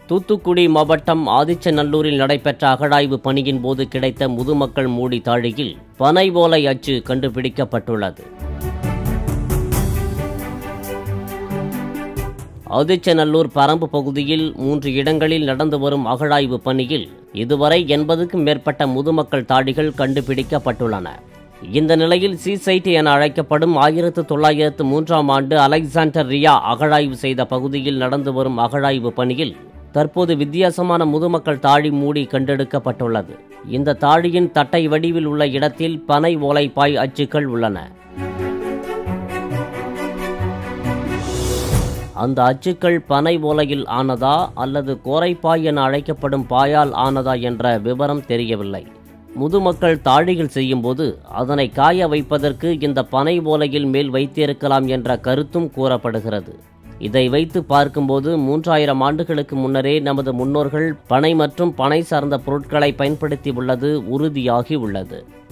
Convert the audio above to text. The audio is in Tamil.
தூத்துக்குடி மாவட்டம் ஆதிச்சநல்லூரில் நடைபெற்ற அகழாய்வு பணியின் போது கிடைத்த முதுமக்கள் மூடி தாழியில் பனை ஓலை அச்சு கண்டுபிடிக்கப்பட்டுள்ளது ஆதிச்சநல்லூர் பரம்பு பகுதியில் மூன்று இடங்களில் நடந்து வரும் அகழாய்வு பணியில் இதுவரை எண்பதுக்கும் மேற்பட்ட முதுமக்கள் தாடிகள் கண்டுபிடிக்கப்பட்டுள்ளன இந்த நிலையில் சீசைட் என அழைக்கப்படும் ஆயிரத்து தொள்ளாயிரத்து மூன்றாம் ஆண்டு அலெக்சாண்டர் ரியா அகழாய்வு செய்த பகுதியில் நடந்து வரும் அகழாய்வு பணியில் தற்போது வித்தியாசமான முதுமக்கள் தாழி மூடி கண்டெடுக்கப்பட்டுள்ளது இந்த தாழியின் தட்டை வடிவில் உள்ள இடத்தில் பனை ஓலைப்பாய் அச்சுக்கள் உள்ளன அந்த அச்சுக்கள் பனை ஓலையில் ஆனதா அல்லது கோரைப்பாய் என அழைக்கப்படும் பாயால் ஆனதா என்ற விவரம் தெரியவில்லை முதுமக்கள் தாழிகள் செய்யும்போது அதனை காய வைப்பதற்கு இந்த பனை ஓலையில் மேல் வைத்திருக்கலாம் என்ற கருத்தும் கூறப்படுகிறது இதை வைத்து பார்க்கும்போது மூன்றாயிரம் ஆண்டுகளுக்கு முன்னரே நமது முன்னோர்கள் பனை மற்றும் பனை சார்ந்த பொருட்களை பயன்படுத்தி உள்ளது உறுதியாகி உள்ளது